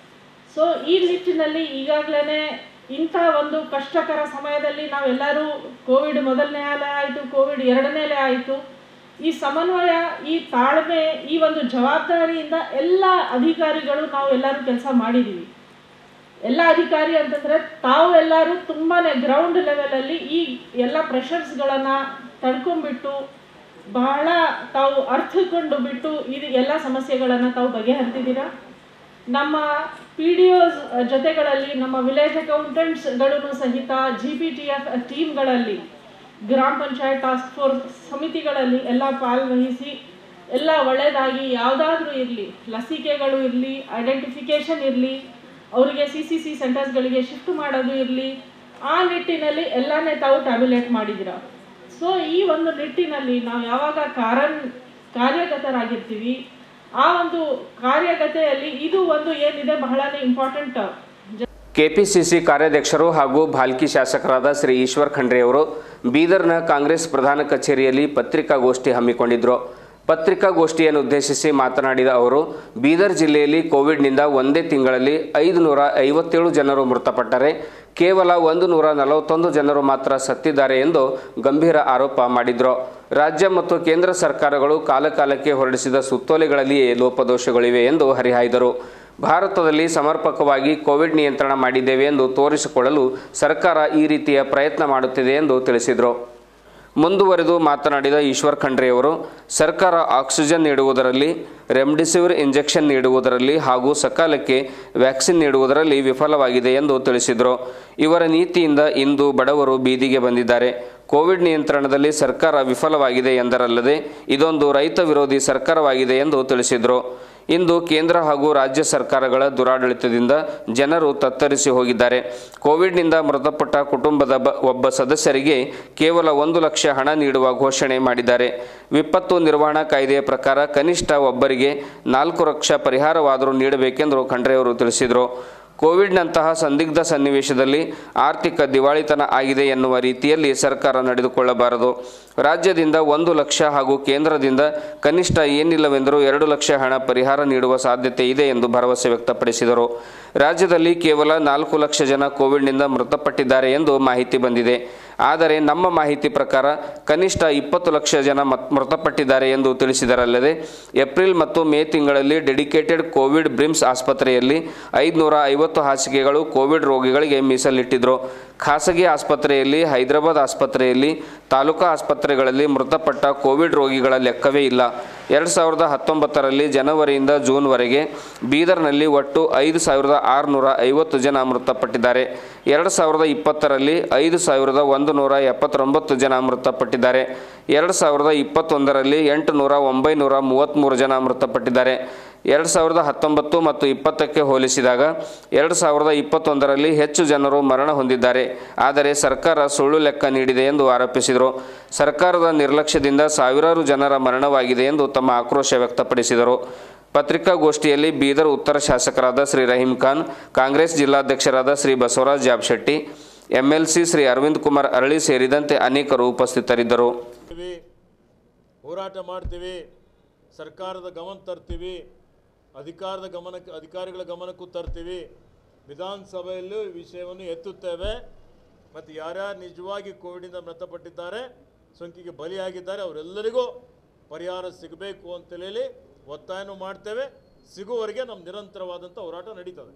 ಸೊ ಈ ನಿಟ್ಟಿನಲ್ಲಿ ಈಗಾಗಲೇ ಇಂಥ ಒಂದು ಕಷ್ಟಕರ ಸಮಯದಲ್ಲಿ ನಾವೆಲ್ಲರೂ ಕೋವಿಡ್ ಮೊದಲನೇ ಅಲೆ ಆಯಿತು ಕೋವಿಡ್ ಎರಡನೇ ಅಲೆ ಆಯಿತು ಈ ಸಮನ್ವಯ ಈ ತಾಳ್ಮೆ ಈ ಒಂದು ಜವಾಬ್ದಾರಿಯಿಂದ ಎಲ್ಲ ಅಧಿಕಾರಿಗಳು ನಾವು ಎಲ್ಲರೂ ಕೆಲಸ ಮಾಡಿದ್ದೀವಿ ಎಲ್ಲ ಅಧಿಕಾರಿ ಅಂತಂದ್ರೆ ತಾವು ಎಲ್ಲರೂ ತುಂಬಾನೇ ಗ್ರೌಂಡ್ ಲೆವೆಲಲ್ಲಿ ಈ ಎಲ್ಲ ಪ್ರೆಷರ್ಸ್ಗಳನ್ನು ತಡ್ಕೊಂಡ್ಬಿಟ್ಟು ಬಹಳ ತಾವು ಅರ್ಥಕೊಂಡು ಬಿಟ್ಟು ಇದು ಎಲ್ಲ ಸಮಸ್ಯೆಗಳನ್ನು ತಾವು ಬಗೆಹರಿಸಿದ್ದೀರಾ ನಮ್ಮ ಪಿ ಡಿ ಒಸ್ ಜೊತೆಗಳಲ್ಲಿ ನಮ್ಮ ವಿಲೇಜ್ ಅಕೌಂಟೆಂಟ್ಸ್ಗಳನ್ನು ಸಹಿತ ಜಿ ಪಿ ಟಿ ಎಫ್ ಟೀಮ್ಗಳಲ್ಲಿ ಗ್ರಾಮ ಪಂಚಾಯತ್ ಟಾಸ್ಕ್ ಫೋರ್ಸ್ ಸಮಿತಿಗಳಲ್ಲಿ ಎಲ್ಲ ಪಾಲ್ವಹಿಸಿ ಎಲ್ಲ ಒಳ್ಳೆಯದಾಗಿ ಯಾವುದಾದ್ರೂ ಇರಲಿ ಲಸಿಕೆಗಳು ಇರಲಿ ಐಡೆಂಟಿಫಿಕೇಷನ್ ಇರಲಿ ಅವರಿಗೆ ಸಿ ಸಿ ಸಿ ಸೆಂಟರ್ಸ್ಗಳಿಗೆ ಶಿಫ್ಟ್ ಮಾಡೋದು ಇರಲಿ ಆ ನಿಟ್ಟಿನಲ್ಲಿ ಎಲ್ಲನೇ ತಾವು ಟ್ಯಾಬ್ಯುಲೇಟ್ ಮಾಡಿದ್ದೀರಾ ಸೊ ಈ ಒಂದು ನಿಟ್ಟಿನಲ್ಲಿ ನಾವು ಯಾವಾಗ ಕಾರನ್ ಕಾರ್ಯಗತರಾಗಿರ್ತೀವಿ ಆ ಒಂದು ಕಾರ್ಯಗತೆಯಲ್ಲಿ ಇದು ಒಂದು ಏನಿದೆ ಬಹಳನೇ ಇಂಪಾರ್ಟೆಂಟ್ ಕೆಪಿಸಿಸಿ ಕಾರ್ಯಾಧ್ಯಕ್ಷರು ಹಾಗೂ ಭಾಲ್ಕಿ ಶಾಸಕರಾದ ಶ್ರೀ ಈಶ್ವರ್ ಖಂಡ್ರೆಯವರು ಬೀದರ್ನ ಕಾಂಗ್ರೆಸ್ ಪ್ರಧಾನ ಕಚೇರಿಯಲ್ಲಿ ಪತ್ರಿಕಾಗೋಷ್ಠಿ ಹಮ್ಮಿಕೊಂಡಿದ್ದರು ಪತ್ರಿಕಾಗೋಷ್ಠಿಯನ್ನು ಉದ್ದೇಶಿಸಿ ಮಾತನಾಡಿದ ಅವರು ಬೀದರ್ ಜಿಲ್ಲೆಯಲ್ಲಿ ಕೋವಿಡ್ನಿಂದ ಒಂದೇ ತಿಂಗಳಲ್ಲಿ ಐದು ನೂರ ಐವತ್ತೇಳು ಜನರು ಮೃತಪಟ್ಟರೆ ಕೇವಲ ಒಂದು ನೂರ ನಲವತ್ತೊಂದು ಜನರು ಮಾತ್ರ ಸತ್ತಿದ್ದಾರೆ ಎಂದು ಗಂಭೀರ ಆರೋಪ ಮಾಡಿದರು ರಾಜ್ಯ ಮತ್ತು ಕೇಂದ್ರ ಸರ್ಕಾರಗಳು ಕಾಲಕಾಲಕ್ಕೆ ಹೊರಡಿಸಿದ ಸುತ್ತೋಲೆಗಳಲ್ಲಿಯೇ ಲೋಪದೋಷಗಳಿವೆ ಎಂದು ಹರಿಹಾಯ್ದರು ಭಾರತದಲ್ಲಿ ಸಮರ್ಪಕವಾಗಿ ಕೋವಿಡ್ ನಿಯಂತ್ರಣ ಮಾಡಿದ್ದೇವೆ ಎಂದು ತೋರಿಸಿಕೊಳ್ಳಲು ಸರ್ಕಾರ ಈ ರೀತಿಯ ಪ್ರಯತ್ನ ಮಾಡುತ್ತಿದೆ ಎಂದು ತಿಳಿಸಿದರು ಮುಂದುವರೆದು ಮಾತನಾಡಿದ ಈಶ್ವರ್ ಖಂಡ್ರೆಯವರು ಸರ್ಕಾರ ಆಕ್ಸಿಜನ್ ನೀಡುವುದರಲ್ಲಿ ರೆಮ್ಡಿಸಿವಿರ್ ಇಂಜೆಕ್ಷನ್ ನೀಡುವುದರಲ್ಲಿ ಹಾಗೂ ಸಕಾಲಕ್ಕೆ ವ್ಯಾಕ್ಸಿನ್ ನೀಡುವುದರಲ್ಲಿ ವಿಫಲವಾಗಿದೆ ಎಂದು ತಿಳಿಸಿದರು ಇವರ ನೀತಿಯಿಂದ ಇಂದು ಬಡವರು ಬೀದಿಗೆ ಬಂದಿದ್ದಾರೆ ಕೋವಿಡ್ ನಿಯಂತ್ರಣದಲ್ಲಿ ಸರ್ಕಾರ ವಿಫಲವಾಗಿದೆ ಎಂದರಲ್ಲದೆ ಇದೊಂದು ರೈತ ವಿರೋಧಿ ಸರ್ಕಾರವಾಗಿದೆ ಎಂದು ತಿಳಿಸಿದರು ಇಂದು ಕೇಂದ್ರ ಹಾಗೂ ರಾಜ್ಯ ಸರ್ಕಾರಗಳ ದುರಾಡಳಿತದಿಂದ ಜನರು ತತ್ತರಿಸಿ ಹೋಗಿದ್ದಾರೆ ಕೋವಿಡ್ನಿಂದ ಮೃತಪಟ್ಟ ಕುಟುಂಬದ ಬ- ಒಬ್ಬ ಸದಸ್ಯರಿಗೆ ಕೇವಲ ಒಂದು ಲಕ್ಷ ಹಣ ನೀಡುವ ಘೋಷಣೆ ಮಾಡಿದ್ದಾರೆ ವಿಪತ್ತು ನಿರ್ವಹಣಾ ಕಾಯ್ದೆಯ ಪ್ರಕಾರ ಕನಿಷ್ಠ ಒಬ್ಬರಿಗೆ ನಾಲ್ಕು ಲಕ್ಷ ಪರಿಹಾರವಾದರೂ ನೀಡಬೇಕೆಂದು ಖಂಡ್ರೆಯವರು ತಿಳಿಸಿದರು ಕೋವಿಡ್ನಂತಹ ಸಂದಿಗ್ಧ ಸನ್ನಿವೇಶದಲ್ಲಿ ಆರ್ಥಿಕ ದಿವಾಳಿತನ ಆಗಿದೆ ಎನ್ನುವ ರೀತಿಯಲ್ಲಿ ಸರ್ಕಾರ ನಡೆದುಕೊಳ್ಳಬಾರದು ರಾಜ್ಯದಿಂದ ಒಂದು ಲಕ್ಷ ಹಾಗೂ ಕೇಂದ್ರದಿಂದ ಕನಿಷ್ಠ ಏನಿಲ್ಲವೆಂದರೂ ಎರಡು ಲಕ್ಷ ಹಣ ಪರಿಹಾರ ನೀಡುವ ಸಾಧ್ಯತೆ ಇದೆ ಎಂದು ಭರವಸೆ ವ್ಯಕ್ತಪಡಿಸಿದರು ರಾಜ್ಯದಲ್ಲಿ ಕೇವಲ ನಾಲ್ಕು ಲಕ್ಷ ಜನ ಕೋವಿಡ್ನಿಂದ ಮೃತಪಟ್ಟಿದ್ದಾರೆ ಎಂದು ಮಾಹಿತಿ ಬಂದಿದೆ ಆದರೆ ನಮ್ಮ ಮಾಹಿತಿ ಪ್ರಕಾರ ಕನಿಷ್ಠ ಇಪ್ಪತ್ತು ಲಕ್ಷ ಜನ ಮತ್- ಮೃತಪಟ್ಟಿದ್ದಾರೆ ಎಂದು ತಿಳಿಸಿದರಲ್ಲದೆ ಏಪ್ರಿಲ್ ಮತ್ತು ಮೇ ತಿಂಗಳಲ್ಲಿ ಡೆಡಿಕೇಟೆಡ್ ಕೋವಿಡ್ ಬ್ರಿಮ್ಸ್ ಆಸ್ಪತ್ರೆಯಲ್ಲಿ ಐದುನೂರ ಐವತ್ತು ಹಾಸಿಗೆಗಳು ಕೋವಿಡ್ ರೋಗಿಗಳಿಗೆ ಮೀಸಲಿಟ್ಟಿದ್ರು ಖಾಸಗಿ ಆಸ್ಪತ್ರೆಯಲ್ಲಿ ಹೈದರಾಬಾದ್ ಆಸ್ಪತ್ರೆಯಲ್ಲಿ ತಾಲೂಕಾ ಆಸ್ಪತ್ರೆಗಳಲ್ಲಿ ಮೃತಪಟ್ಟ ಕೋವಿಡ್ ರೋಗಿಗಳ ಲೆಕ್ಕವೇ ಇಲ್ಲ ಎರಡು ಸಾವಿರದ ಹತ್ತೊಂಬತ್ತರಲ್ಲಿ ಜನವರಿಯಿಂದ ಜೂನ್ವರೆಗೆ ಬೀದರ್ನಲ್ಲಿ ಒಟ್ಟು ಐದು ಸಾವಿರದ ಆರುನೂರ ಐವತ್ತು ಜನ ಮೃತಪಟ್ಟಿದ್ದಾರೆ ಎರಡು ಸಾವಿರದ ಇಪ್ಪತ್ತರಲ್ಲಿ ಐದು ಸಾವಿರದ ಒಂದು ನೂರ ಎಪ್ಪತ್ತೊಂಬತ್ತು ಜನ ಮೃತಪಟ್ಟಿದ್ದಾರೆ ಎರಡು ಸಾವಿರದ ಇಪ್ಪತ್ತೊಂದರಲ್ಲಿ ಎಂಟು ನೂರ ಒಂಬೈನೂರ ಮೂವತ್ತ್ಮೂರು ಜನ ಮೃತಪಟ್ಟಿದ್ದಾರೆ ಎರಡು ಸಾವಿರದ ಹತ್ತೊಂಬತ್ತು ಮತ್ತು ಇಪ್ಪತ್ತಕ್ಕೆ ಹೋಲಿಸಿದಾಗ ಎರಡು ಸಾವಿರದ ಇಪ್ಪತ್ತೊಂದರಲ್ಲಿ ಹೆಚ್ಚು ಜನರು ಮರಣ ಹೊಂದಿದ್ದಾರೆ ಆದರೆ ಸರ್ಕಾರ ಸುಳ್ಳು ಲೆಕ್ಕ ನೀಡಿದೆ ಎಂದು ಆರೋಪಿಸಿದರು ಸರ್ಕಾರದ ನಿರ್ಲಕ್ಷ್ಯದಿಂದ ಸಾವಿರಾರು ಜನರ ಮರಣವಾಗಿದೆ ಎಂದು ತಮ್ಮ ಆಕ್ರೋಶ ವ್ಯಕ್ತಪಡಿಸಿದರು ಪತ್ರಿಕಾಗೋಷ್ಠಿಯಲ್ಲಿ ಬೀದರ್ ಉತ್ತರ ಶಾಸಕರಾದ ಶ್ರೀ ರಹೀಂ ಖಾನ್ ಕಾಂಗ್ರೆಸ್ ಜಿಲ್ಲಾಧ್ಯಕ್ಷರಾದ ಶ್ರೀ ಬಸವರಾಜ್ ಜಾಬ್ಶೆಟ್ಟಿ ಎಂಎಲ್ಸಿ ಶ್ರೀ ಅರವಿಂದ್ ಕುಮಾರ್ ಅರಳಿ ಸೇರಿದಂತೆ ಅನೇಕರು ಉಪಸ್ಥಿತರಿದ್ದರು ಮಾಡ್ತೀವಿ ಹೋರಾಟ ಮಾಡ್ತೀವಿ ಸರ್ಕಾರದ ಗಮನ ತರ್ತೀವಿ ಅಧಿಕಾರದ ಗಮನಕ್ಕೆ ಅಧಿಕಾರಿಗಳ ಗಮನಕ್ಕೂ ತರ್ತೀವಿ ವಿಧಾನಸಭೆಯಲ್ಲೂ ಈ ವಿಷಯವನ್ನು ಎತ್ತುತ್ತೇವೆ ಮತ್ತು ಯಾರ್ಯಾರು ನಿಜವಾಗಿ ಕೋವಿಡಿಂದ ಮೃತಪಟ್ಟಿದ್ದಾರೆ ಸೋಂಕಿಗೆ ಬಲಿಯಾಗಿದ್ದಾರೆ ಅವರೆಲ್ಲರಿಗೂ ಪರಿಹಾರ ಸಿಗಬೇಕು ಅಂತೇಳಿ ಒತ್ತಾಯನೂ ಮಾಡ್ತೇವೆ ಸಿಗುವವರೆಗೆ ನಮ್ಮ ನಿರಂತರವಾದಂಥ ಹೋರಾಟ ನಡೀತದೆ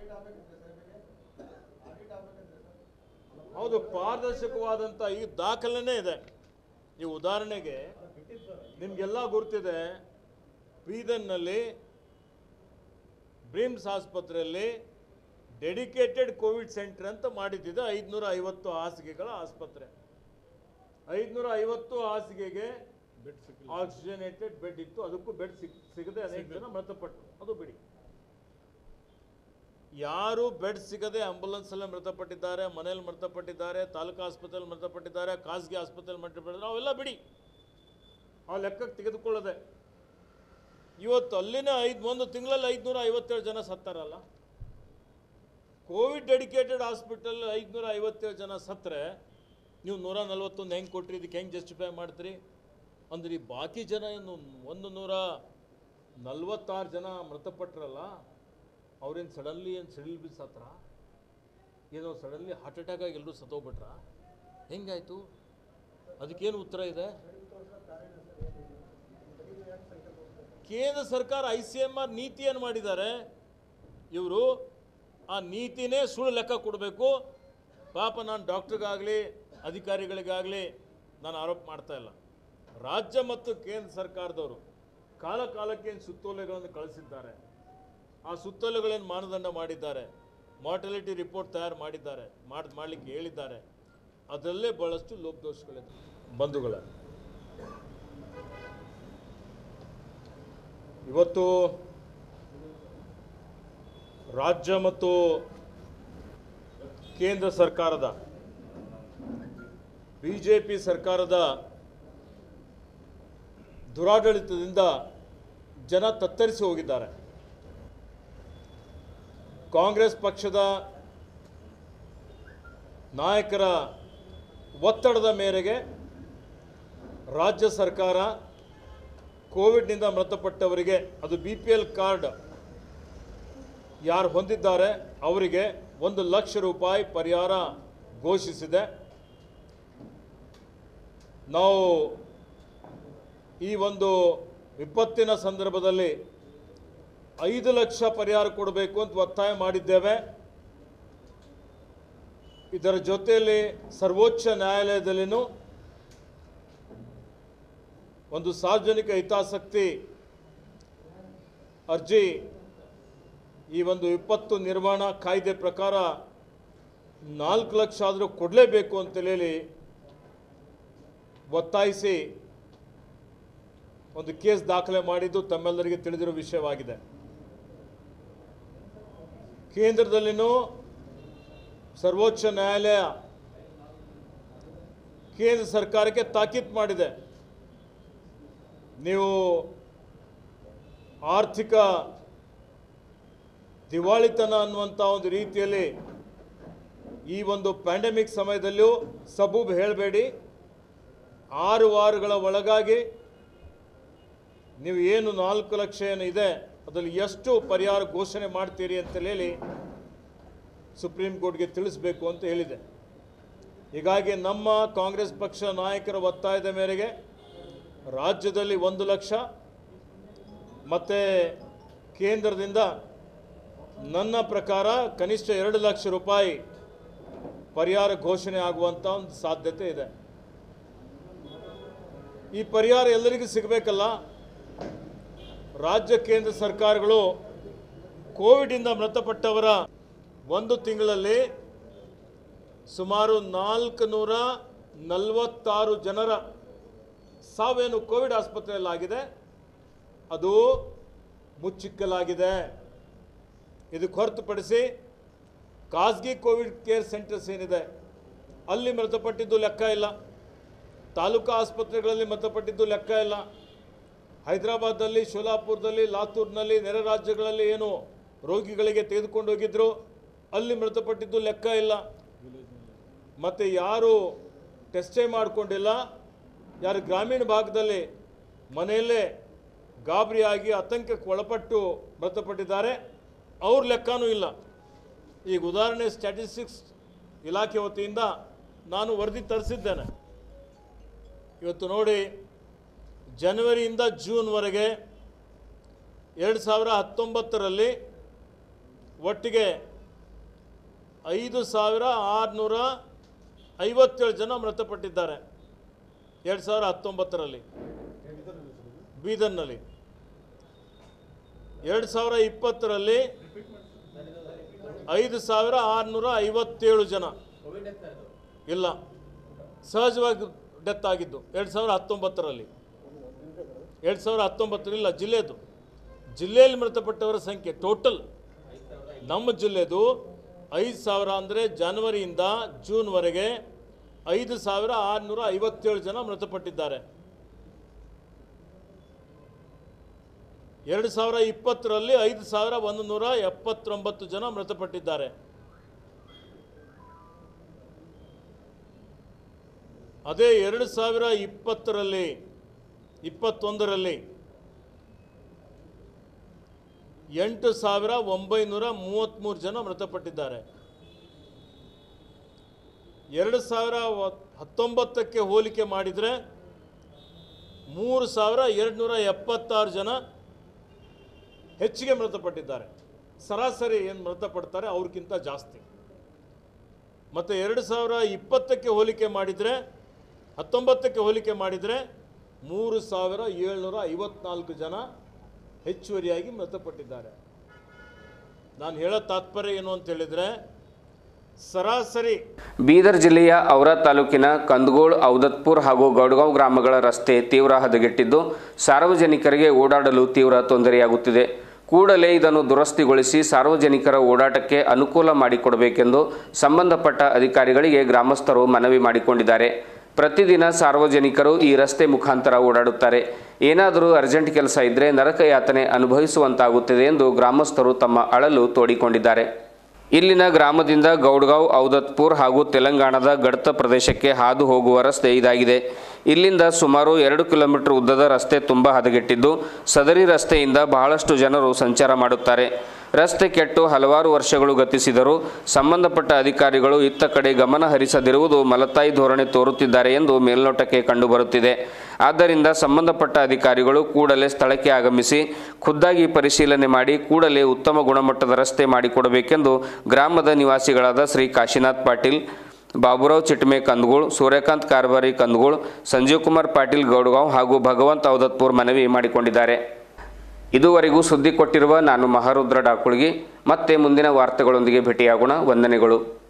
ಹೌದು ಪಾರದರ್ಶಕವಾದಂಥ ಈ ದಾಖಲೆನೇ ಇದೆ ಈ ಉದಾಹರಣೆಗೆ ನಿಮಗೆಲ್ಲ ಗುರ್ತಿದೆ ಬೀದರ್ನಲ್ಲಿ ಬ್ರಿಮ್ಸ್ ಆಸ್ಪತ್ರೆಯಲ್ಲಿ ಡೆಡಿಕೇಟೆಡ್ ಕೋವಿಡ್ ಸೆಂಟರ್ ಅಂತ ಮಾಡಿದ್ದಿದೆ ಐದುನೂರ ಐವತ್ತು ಹಾಸಿಗೆಗಳ ಆಸ್ಪತ್ರೆ ಐದುನೂರ ಐವತ್ತು ಹಾಸಿಗೆಗೆ ಆಕ್ಸಿಜನೇಟೆಡ್ ಬೆಡ್ ಇತ್ತು ಅದಕ್ಕೂ ಬೆಡ್ ಸಿಗ್ ಸಿಗದೆ ಅನೇಕ ಜನ ಮೃತಪಟ್ಟರು ಅದು ಬಿಡಿ ಯಾರು ಬೆಡ್ ಸಿಗದೆ ಆಂಬುಲೆನ್ಸಲ್ಲೇ ಮೃತಪಟ್ಟಿದ್ದಾರೆ ಮನೇಲಿ ಮೃತಪಟ್ಟಿದ್ದಾರೆ ತಾಲೂಕು ಆಸ್ಪತ್ರೆಯಲ್ಲಿ ಮೃತಪಟ್ಟಿದ್ದಾರೆ ಖಾಸಗಿ ಆಸ್ಪತ್ರೆಯಲ್ಲಿ ಮೃತಪಟ್ಟಿದ್ದಾರೆ ಅವೆಲ್ಲ ಬಿಡಿ ಆ ಲೆಕ್ಕಕ್ಕೆ ತೆಗೆದುಕೊಳ್ಳದೆ ಇವತ್ತು ಅಲ್ಲಿನೇ ಐದು ಒಂದು ತಿಂಗಳಲ್ಲಿ ಐದುನೂರ ಐವತ್ತೇಳು ಜನ ಸತ್ತಾರಲ್ಲ ಕೋವಿಡ್ ಡೆಡಿಕೇಟೆಡ್ ಹಾಸ್ಪಿಟಲ್ ಐದುನೂರ ಐವತ್ತೇಳು ಜನ ಸತ್ತರೆ ನೀವು ನೂರ ನಲ್ವತ್ತೊಂದು ಹೆಂಗೆ ಕೊಟ್ರಿ ಇದಕ್ಕೆ ಹೆಂಗೆ ಜಸ್ಟಿಫೈ ಮಾಡ್ತೀರಿ ಅಂದ್ರೆ ಈ ಬಾಕಿ ಜನ ಏನು ಒಂದು ನೂರ ನಲ್ವತ್ತಾರು ಜನ ಮೃತಪಟ್ಟರಲ್ಲ ಅವ್ರೇನು ಸಡನ್ಲಿ ಏನು ಸಿಡಿಲ್ ಬಿದ್ದು ಸತ್ರ ಏನೋ ಸಡನ್ಲಿ ಹಾರ್ಟ್ ಅಟ್ಯಾಕ್ ಆಗಿ ಎಲ್ಲರೂ ಸತ್ತೋಗ್ಬಿಟ್ರ ಹೆಂಗಾಯ್ತು ಅದಕ್ಕೇನು ಉತ್ತರ ಇದೆ ಕೇಂದ್ರ ಸರ್ಕಾರ ಐ ಸಿ ಎಮ್ ಆರ್ ನೀತಿಯನ್ನು ಮಾಡಿದ್ದಾರೆ ಇವರು ಆ ನೀತಿನೇ ಸುಳ್ಳು ಲೆಕ್ಕ ಕೊಡಬೇಕು ಪಾಪ ನಾನು ಡಾಕ್ಟ್ರಿಗಾಗಲಿ ಅಧಿಕಾರಿಗಳಿಗಾಗಲಿ ನಾನು ಆರೋಪ ಮಾಡ್ತಾ ಇಲ್ಲ ರಾಜ್ಯ ಮತ್ತು ಕೇಂದ್ರ ಸರ್ಕಾರದವರು ಕಾಲ ಕಾಲಕ್ಕೆ ಏನು ಸುತ್ತೋಲೆಗಳನ್ನು ಕಳಿಸಿದ್ದಾರೆ ಆ ಸುತ್ತೋಲೆಗಳೇನು ಮಾನದಂಡ ಮಾಡಿದ್ದಾರೆ ಮಾರ್ಟಲಿಟಿ ರಿಪೋರ್ಟ್ ತಯಾರು ಮಾಡಿದ್ದಾರೆ ಮಾಡಿ ಮಾಡಲಿಕ್ಕೆ ಹೇಳಿದ್ದಾರೆ ಅದರಲ್ಲೇ ಭಾಳಷ್ಟು ಲೋಪದೋಷಗಳಿದೆ ಬಂಧುಗಳ ಇವತ್ತು ರಾಜ್ಯ ಮತ್ತು ಕೇಂದ್ರ ಸರ್ಕಾರದ ಬಿ ಜೆ ಪಿ ಸರ್ಕಾರದ ದುರಾಡಳಿತದಿಂದ ಜನ ತತ್ತರಿಸಿ ಹೋಗಿದ್ದಾರೆ ಕಾಂಗ್ರೆಸ್ ಪಕ್ಷದ ನಾಯಕರ ಒತ್ತಡದ ಮೇರೆಗೆ ರಾಜ್ಯ ಸರ್ಕಾರ ಕೋವಿಡ್ನಿಂದ ಮೃತಪಟ್ಟವರಿಗೆ ಅದು ಬಿ ಪಿ ಎಲ್ ಕಾರ್ಡ್ ಯಾರು ಹೊಂದಿದ್ದಾರೆ ಅವರಿಗೆ ಒಂದು ಲಕ್ಷ ರೂಪಾಯಿ ಪರಿಹಾರ ಘೋಷಿಸಿದೆ ನಾವು ಈ ಒಂದು ವಿಪತ್ತಿನ ಸಂದರ್ಭದಲ್ಲಿ ಐದು ಲಕ್ಷ ಪರಿಹಾರ ಕೊಡಬೇಕು ಅಂತ ಒತ್ತಾಯ ಮಾಡಿದ್ದೇವೆ ಇದರ ಜೊತೆಯಲ್ಲಿ ಸರ್ವೋಚ್ಚ ನ್ಯಾಯಾಲಯದಲ್ಲಿನೂ ಒಂದು ಸಾರ್ವಜನಿಕ ಹಿತಾಸಕ್ತಿ ಅರ್ಜಿ ಈ ಒಂದು ವಿಪತ್ತು ನಿರ್ವಹಣಾ ಕಾಯ್ದೆ ಪ್ರಕಾರ ನಾಲ್ಕು ಲಕ್ಷ ಆದರೂ ಕೊಡಲೇಬೇಕು ಅಂತೇಳಿ ಒತ್ತಾಯಿಸಿ ಒಂದು ಕೇಸ್ ದಾಖಲೆ ಮಾಡಿದ್ದು ತಮ್ಮೆಲ್ಲರಿಗೆ ತಿಳಿದಿರೋ ವಿಷಯವಾಗಿದೆ ಕೇಂದ್ರದಲ್ಲಿನೂ ಸರ್ವೋಚ್ಚ ನ್ಯಾಯಾಲಯ ಕೇಂದ್ರ ಸರ್ಕಾರಕ್ಕೆ ತಾಕೀತು ಮಾಡಿದೆ ನೀವು ಆರ್ಥಿಕ ದಿವಾಳಿತನ ಅನ್ನುವಂಥ ಒಂದು ರೀತಿಯಲ್ಲಿ ಈ ಒಂದು ಪ್ಯಾಂಡಮಿಕ್ ಸಮಯದಲ್ಲೂ ಸಬೂಬ್ ಹೇಳಬೇಡಿ ಆರು ವಾರಗಳ ಒಳಗಾಗಿ ನೀವು ಏನು ನಾಲ್ಕು ಲಕ್ಷ ಏನು ಇದೆ ಅದರಲ್ಲಿ ಎಷ್ಟು ಪರಿಹಾರ ಘೋಷಣೆ ಮಾಡ್ತೀರಿ ಅಂತ ಹೇಳಿ ಸುಪ್ರೀಂ ಕೋರ್ಟ್ಗೆ ತಿಳಿಸ್ಬೇಕು ಅಂತ ಹೇಳಿದೆ ಹೀಗಾಗಿ ನಮ್ಮ ಕಾಂಗ್ರೆಸ್ ಪಕ್ಷ ನಾಯಕರ ಒತ್ತಾಯದ ಮೇರೆಗೆ ರಾಜ್ಯದಲ್ಲಿ ಒಂದು ಲಕ್ಷ ಮತ್ತು ಕೇಂದ್ರದಿಂದ ನನ್ನ ಪ್ರಕಾರ ಕನಿಷ್ಠ ಎರಡು ಲಕ್ಷ ರೂಪಾಯಿ ಪರಿಹಾರ ಘೋಷಣೆ ಆಗುವಂಥ ಒಂದು ಸಾಧ್ಯತೆ ಇದೆ ಈ ಪರಿಹಾರ ಎಲ್ಲರಿಗೂ ಸಿಗಬೇಕಲ್ಲ ರಾಜ್ಯ ಕೇಂದ್ರ ಸರ್ಕಾರಗಳು ಕೋವಿಡಿಂದ ಮೃತಪಟ್ಟವರ ಒಂದು ತಿಂಗಳಲ್ಲಿ ಸುಮಾರು ನಾಲ್ಕು ನೂರ ನಲವತ್ತಾರು ಜನರ ಸಾವೇನು ಕೋವಿಡ್ ಆಸ್ಪತ್ರೆಯಲ್ಲಾಗಿದೆ ಅದು ಮುಚ್ಚಿಕ್ಕಲಾಗಿದೆ ಇದಕ್ಕೆ ಹೊರತುಪಡಿಸಿ ಖಾಸಗಿ ಕೋವಿಡ್ ಕೇರ್ ಸೆಂಟರ್ಸ್ ಏನಿದೆ ಅಲ್ಲಿ ಮೃತಪಟ್ಟಿದ್ದು ಲೆಕ್ಕ ಇಲ್ಲ ತಾಲೂಕು ಆಸ್ಪತ್ರೆಗಳಲ್ಲಿ ಮೃತಪಟ್ಟಿದ್ದು ಲೆಕ್ಕ ಇಲ್ಲ ಹೈದರಾಬಾದಲ್ಲಿ ಶೋಲಾಪುರದಲ್ಲಿ ಲಾತೂರ್ನಲ್ಲಿ ನೆರೆ ರಾಜ್ಯಗಳಲ್ಲಿ ಏನು ರೋಗಿಗಳಿಗೆ ತೆಗೆದುಕೊಂಡು ಹೋಗಿದ್ರು ಅಲ್ಲಿ ಮೃತಪಟ್ಟಿದ್ದು ಲೆಕ್ಕ ಇಲ್ಲ ಮತ್ತು ಯಾರು ಟೆಸ್ಟೇ ಮಾಡಿಕೊಂಡಿಲ್ಲ ಯಾರು ಗ್ರಾಮೀಣ ಭಾಗದಲ್ಲಿ ಮನೆಯಲ್ಲೇ ಗಾಬರಿಯಾಗಿ ಆತಂಕಕ್ಕೆ ಒಳಪಟ್ಟು ಮೃತಪಟ್ಟಿದ್ದಾರೆ ಅವ್ರ ಲೆಕ್ಕನೂ ಇಲ್ಲ ಈಗ ಉದಾಹರಣೆ ಸ್ಟ್ಯಾಟಿಸ್ಟಿಕ್ಸ್ ಇಲಾಖೆ ವತಿಯಿಂದ ನಾನು ವರದಿ ತರಿಸಿದ್ದೇನೆ ಇವತ್ತು ನೋಡಿ ಜನವರಿಯಿಂದ ಜೂನ್ವರೆಗೆ ಎರಡು ಸಾವಿರ ಹತ್ತೊಂಬತ್ತರಲ್ಲಿ ಒಟ್ಟಿಗೆ ಐದು ಸಾವಿರ ಆರುನೂರ ಐವತ್ತೇಳು ಜನ ಮೃತಪಟ್ಟಿದ್ದಾರೆ ಎರಡು ಸಾವಿರ ಹತ್ತೊಂಬತ್ತರಲ್ಲಿ ಬೀದರ್ನಲ್ಲಿ ಎರಡು ಸಾವಿರ ಇಪ್ಪತ್ತರಲ್ಲಿ ಐದು ಸಾವಿರ ಆರುನೂರ ಐವತ್ತೇಳು ಜನ ಇಲ್ಲ ಸಹಜವಾಗಿ ಡೆತ್ ಆಗಿದ್ದು ಎರಡು ಸಾವಿರ ಹತ್ತೊಂಬತ್ತರಲ್ಲಿ ಎರಡು ಸಾವಿರ ಹತ್ತೊಂಬತ್ತರಿಲ್ಲ ಜಿಲ್ಲೆದು ಜಿಲ್ಲೆಯಲ್ಲಿ ಮೃತಪಟ್ಟವರ ಸಂಖ್ಯೆ ಟೋಟಲ್ ನಮ್ಮ ಜಿಲ್ಲೆದು ಐದು ಸಾವಿರ ಅಂದರೆ ಜನವರಿಯಿಂದ ಜೂನ್ವರೆಗೆ ಐದು ಸಾವಿರ ಆರುನೂರ ಐವತ್ತೇಳು ಜನ ಮೃತಪಟ್ಟಿದ್ದಾರೆ ಎರಡು ಸಾವಿರ ಇಪ್ಪತ್ತರಲ್ಲಿ ಐದು ಸಾವಿರ ಒಂದು ನೂರ ಎಪ್ಪತ್ತೊಂಬತ್ತು ಜನ ಮೃತಪಟ್ಟಿದ್ದಾರೆ ಅದೇ ಎರಡು ಸಾವಿರ ಇಪ್ಪತ್ತರಲ್ಲಿ ಇಪ್ಪತ್ತೊಂದರಲ್ಲಿ ಎಂಟು ಸಾವಿರ ಒಂಬೈನೂರ ಮೂವತ್ತ್ಮೂರು ಜನ ಮೃತಪಟ್ಟಿದ್ದಾರೆ ಎರಡು ಸಾವಿರ ವ- ಹತ್ತೊಂಬತ್ತಕ್ಕೆ ಹೋಲಿಕೆ ಮಾಡಿದರೆ ಮೂರು ಸಾವಿರ ಎರಡುನೂರ ಎಪ್ಪತ್ತಾರು ಜನ ಹೆಚ್ಚಿಗೆ ಮೃತಪಟ್ಟಿದ್ದಾರೆ ಸರಾಸರಿ ಏನು ಮೃತಪಡ್ತಾರೆ ಅವ್ರಿಗಿಂತ ಜಾಸ್ತಿ ಮತ್ತು ಎರಡು ಸಾವಿರ ಇಪ್ಪತ್ತಕ್ಕೆ ಹೋಲಿಕೆ ಮಾಡಿದರೆ ಹತ್ತೊಂಬತ್ತಕ್ಕೆ ಹೋಲಿಕೆ ಮಾಡಿದರೆ ಮೂರು ಸಾವಿರ ಏಳ್ನೂರ ಐವತ್ನಾಲ್ಕು ಜನ ಹೆಚ್ಚುವರಿಯಾಗಿ ಮೃತಪಟ್ಟಿದ್ದಾರೆ ನಾನು ಹೇಳೋ ತಾತ್ಪರ್ಯ ಏನು ಅಂತ ಹೇಳಿದರೆ ಸರಾಸರಿ ಬೀದರ್ ಜಿಲ್ಲೆಯ ಔರಾ ತಾಲೂಕಿನ ಕಂದಗೋಳ್ ಔದತ್ಪುರ್ ಹಾಗೂ ಗೌಡಗಾಂವ್ ಗ್ರಾಮಗಳ ರಸ್ತೆ ತೀವ್ರ ಹದಗೆಟ್ಟಿದ್ದು ಸಾರ್ವಜನಿಕರಿಗೆ ಓಡಾಡಲು ತೀವ್ರ ತೊಂದರೆಯಾಗುತ್ತಿದೆ ಕೂಡಲೇ ಇದನ್ನು ದುರಸ್ತಿಗೊಳಿಸಿ ಸಾರ್ವಜನಿಕರ ಓಡಾಟಕ್ಕೆ ಅನುಕೂಲ ಮಾಡಿಕೊಡಬೇಕೆಂದು ಸಂಬಂಧಪಟ್ಟ ಅಧಿಕಾರಿಗಳಿಗೆ ಗ್ರಾಮಸ್ಥರು ಮನವಿ ಮಾಡಿಕೊಂಡಿದ್ದಾರೆ ಪ್ರತಿದಿನ ಸಾರ್ವಜನಿಕರು ಈ ರಸ್ತೆ ಮುಖಾಂತರ ಓಡಾಡುತ್ತಾರೆ ಏನಾದರೂ ಅರ್ಜೆಂಟ್ ಕೆಲಸ ಇದ್ದರೆ ನರಕ ಯಾತನೆ ಅನುಭವಿಸುವಂತಾಗುತ್ತದೆ ಎಂದು ಗ್ರಾಮಸ್ಥರು ತಮ್ಮ ಅಳಲು ತೋಡಿಕೊಂಡಿದ್ದಾರೆ ಇಲ್ಲಿನ ಗ್ರಾಮದಿಂದ ಗೌಡ್ಗಾಂವ್ ಔದತ್ಪುರ್ ಹಾಗೂ ತೆಲಂಗಾಣದ ಗಡ್ತ ಪ್ರದೇಶಕ್ಕೆ ಹಾದು ಹೋಗುವ ರಸ್ತೆ ಇದಾಗಿದೆ ಇಲ್ಲಿಂದ ಸುಮಾರು ಎರಡು ಕಿಲೋಮೀಟರ್ ಉದ್ದದ ರಸ್ತೆ ತುಂಬ ಹದಗೆಟ್ಟಿದ್ದು ಸದರಿ ರಸ್ತೆಯಿಂದ ಬಹಳಷ್ಟು ಜನರು ಸಂಚಾರ ಮಾಡುತ್ತಾರೆ ರಸ್ತೆ ಕೆಟ್ಟು ಹಲವಾರು ವರ್ಷಗಳು ಗತಿಸಿದರೂ ಸಂಬಂಧಪಟ್ಟ ಅಧಿಕಾರಿಗಳು ಇತ್ತ ಕಡೆ ಗಮನ ಹರಿಸದಿರುವುದು ಮಲತಾಯಿ ಧೋರಣೆ ತೋರುತ್ತಿದ್ದಾರೆ ಎಂದು ಮೇಲ್ನೋಟಕ್ಕೆ ಕಂಡುಬರುತ್ತಿದೆ ಆದ್ದರಿಂದ ಸಂಬಂಧಪಟ್ಟ ಅಧಿಕಾರಿಗಳು ಕೂಡಲೇ ಸ್ಥಳಕ್ಕೆ ಆಗಮಿಸಿ ಖುದ್ದಾಗಿ ಪರಿಶೀಲನೆ ಮಾಡಿ ಕೂಡಲೇ ಉತ್ತಮ ಗುಣಮಟ್ಟದ ರಸ್ತೆ ಮಾಡಿಕೊಡಬೇಕೆಂದು ಗ್ರಾಮದ ನಿವಾಸಿಗಳಾದ ಶ್ರೀ ಕಾಶಿನಾಥ್ ಪಾಟೀಲ್ ಬಾಬುರಾವ್ ಚಿಟ್ಮೆ ಕಂದಗೋಳ್ ಸೂರ್ಯಕಾಂತ್ ಕಾರ್ಬಾರಿ ಕಂದಗೋಳ್ ಸಂಜೀವ್ ಕುಮಾರ್ ಪಾಟೀಲ್ ಗೌಡ್ಗಾಂವ್ ಹಾಗೂ ಭಗವಂತ್ ಔದತ್ಪುರ್ ಮನವಿ ಮಾಡಿಕೊಂಡಿದ್ದಾರೆ ಇದುವರೆಗೂ ಸುದ್ದಿ ಕೊಟ್ಟಿರುವ ನಾನು ಮಹಾರುದ್ರ ಡಾಕುಳ್ಗಿ ಮತ್ತೆ ಮುಂದಿನ ವಾರ್ತೆಗಳೊಂದಿಗೆ ಭೇಟಿಯಾಗೋಣ ವಂದನೆಗಳು